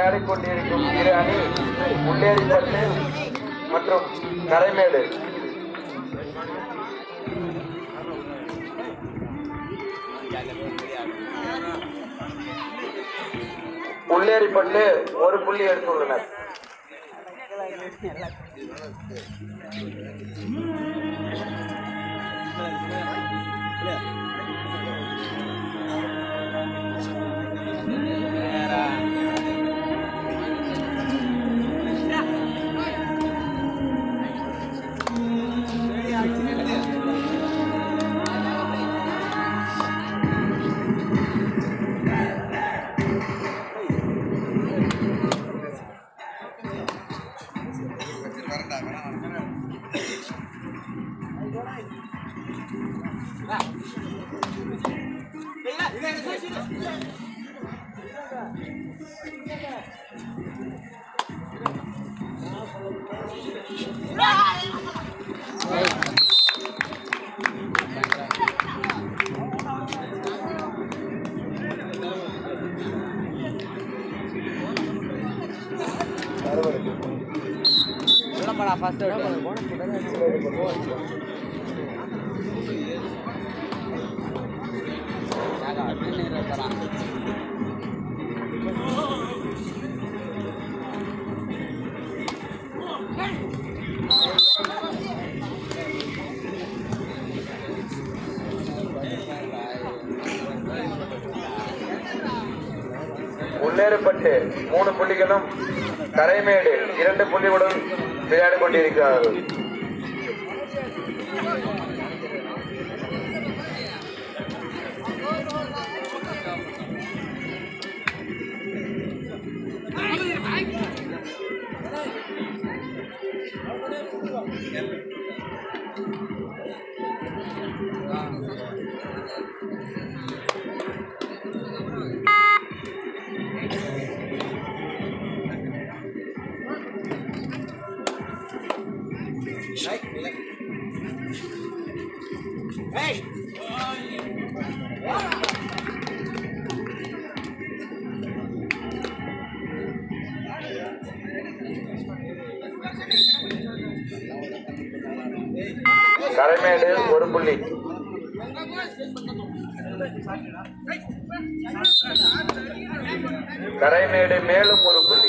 விளையாடிக் கொண்டிருக்கும் இரு அணி முள்ளேரிப்பட்டு மற்றும் கரைமேடு முள்ளேரிப்பட்டு ஒரு புள்ளி எடுத்துள்ளனர் முள்ளேறுபட்டு மூணு புள்ளிகளும் கரைமேடு இரண்டு புள்ளிகளுடன் விளையாடிக் கொண்டிருக்கிறார்கள் கரைமேடு ஒரு புள்ளி கரைமேடு மேலும் ஒரு புள்ளி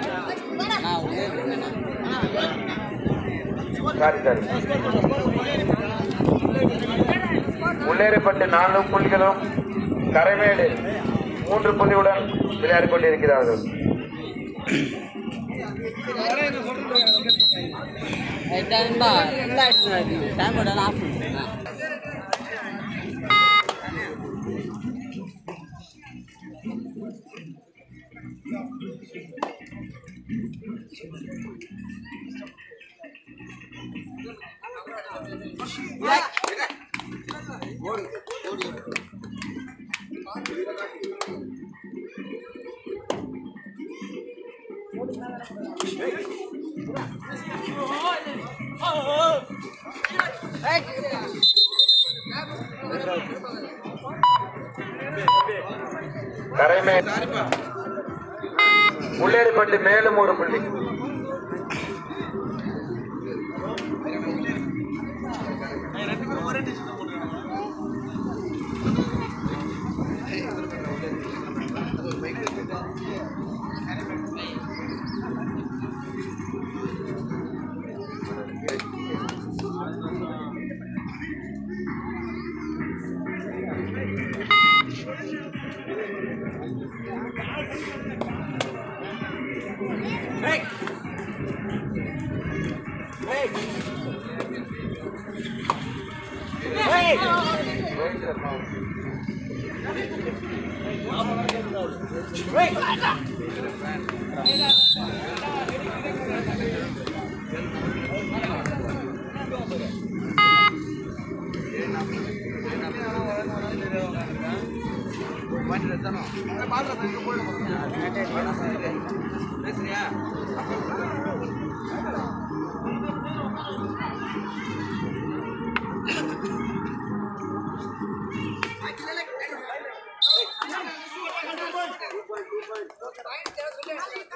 சாரி சாரி முன்னேறப்பட்டு நான்கு புள்ளிகளும் கரைமேடு மூன்று புள்ளியுடன் விளையாடிக் கொண்டிருக்கிறார்கள் டைம் ஆஃப் கரைமேடு முள்ளேறிப்பட்டு மேலும் ஒரு புள்ளி Thank you.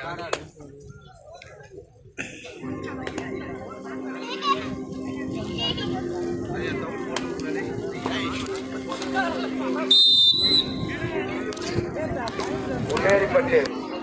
முன்னேறிப்பட்டு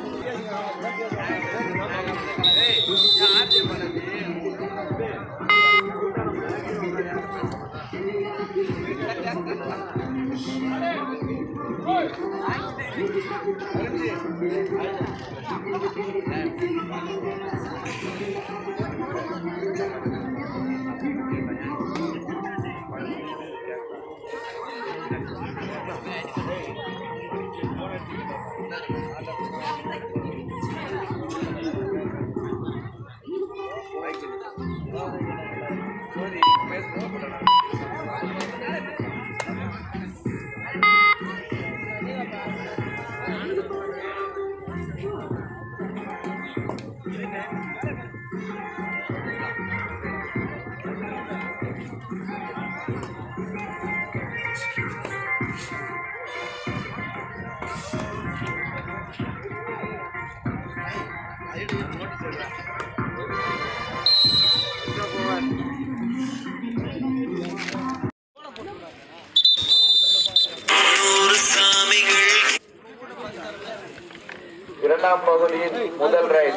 இரண்டாம் பகுதியின் முதல் ரைட்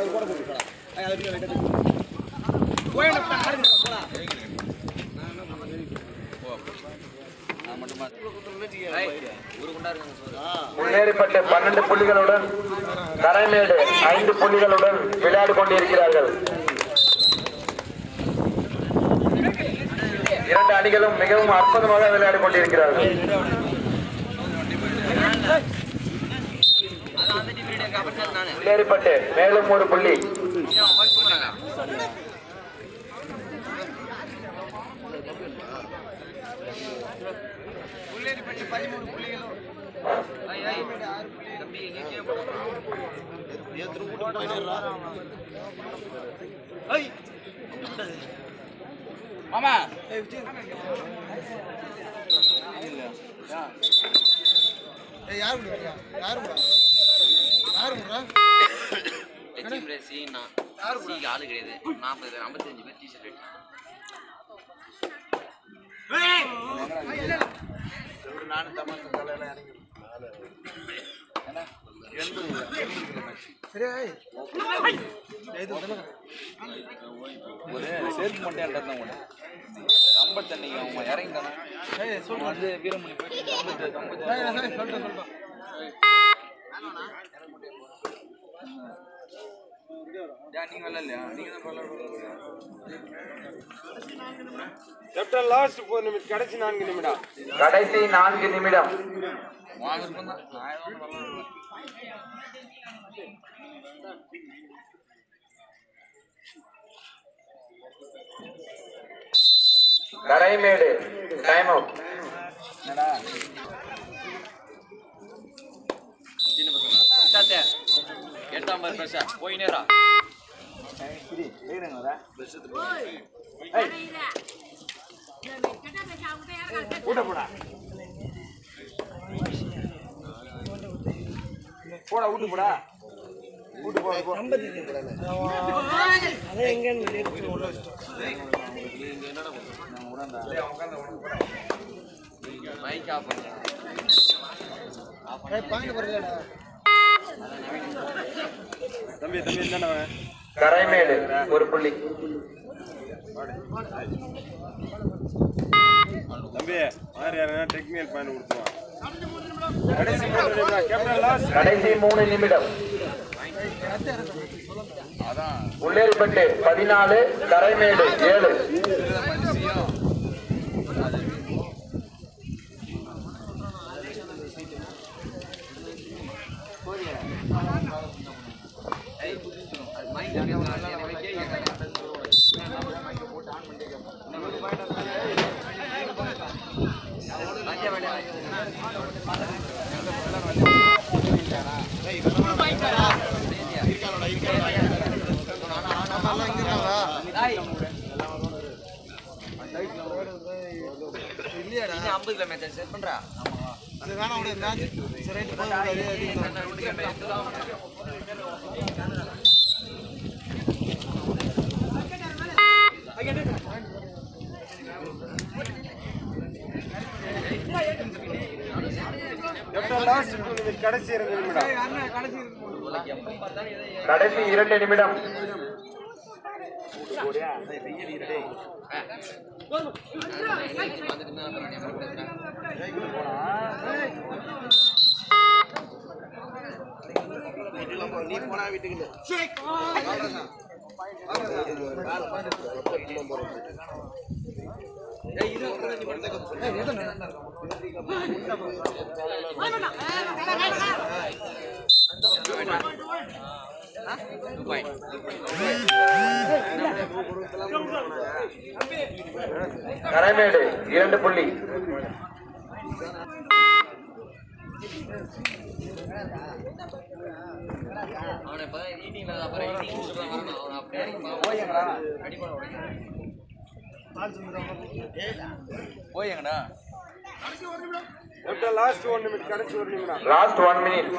முன்னேறிப்பட்டு பன்னெண்டு புள்ளிகளுடன் கரைமேடு ஐந்து புள்ளிகளுடன் விளையாடி கொண்டிருக்கிறார்கள் இரண்டு அணிகளும் மிகவும் அற்புதமாக விளையாடி கொண்டிருக்கிறார்கள் முன்னேறிப்பட்டு மேலும் ஒரு புள்ளி யாரு கூட யாரு கூட யாரு கூட லட்சுமி சீனா சீக்கு ஆளு கிடையாது நாற்பது பேர் ஐம்பத்தஞ்சு பேர் டிஷர்ட் எடுத்தாங்க ஒரு சேர்த்து மட்டும் என்கிட்ட தான் ஒன்று கம்பத்து அன்னைக்கு அவன் இறங்கிட்டான் வந்து வீரமணி போயிட்டு கம்பத்து கம்பத்து சொல்லிட்டேன் சொல்லிட்டேன் ஏன் நீங்க வரல இல்லையா நீங்க தான் வரல கேப்டன் லாஸ்ட் ஃபோர் நிமிஷம் கடைசி நான்கு நிமிடம் கடைசி நான்கு நிமிடம் வாங்க இருக்கும் தான் நான் ஏதோ ஒன்று வரல கரைமேடு டைம் அவுட் என்னடா சின்ன பசங்க சாத்தே எட்டாம் பார் பிரஷா போய் நேரா கூட போடா போடா விட்டு போடா விட்டு போடா போ மைக் ஆஃப் பண்ணு பாயிண்ட் போறீங்கடா தம்பி தம்பி என்னடா கரைமேடு ஒரு புள்ளி தம்பி யார் யாருன்னா டெக்னிக்கல் பாயிண்ட் கொடுத்துருவான் கடைசி மூணு நிமிடம் கேப்டன் லாஸ்ட் கடைசி மூணு நிமிடம் அதான் உள்ளேரிப்பட்டு பதினாலு கரைமேடு ஏழு மனுஷியும் அது இல்லையாடா ஐம்பது கிலோமீட்டர் செட் பண்றா அது வேணாம் விடு மேட்ச் சரி ரைட் போய் நிமிடம் கடைசி இரண்டு நிமிடம் கடைசி இரண்டு நிமிடம் வந்துட்டு அப்புறம் நீ அப்புறம் பேசுறேன் Two point. கரைமேடு இரண்டு புள்ளி அவனை இப்பதான் eating ல அப்புறம் eating முடிச்சுட்டு தான் வரணும். அவனை அப்படியே அடிப்பான். அடிப்பான் உடனே. போயங்கண்ணா லாஸ்ட் ஒன் நிமிடம் கடைசி ஒரு நிமிடம் லாஸ்ட் ஒன் மினிட்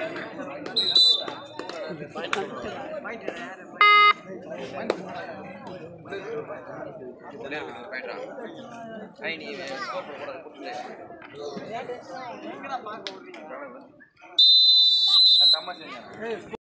போயிடுறான். ஐய், நீ score போடக்கூடாது, கொடுத்துரு. தம்மா செஞ்சேன்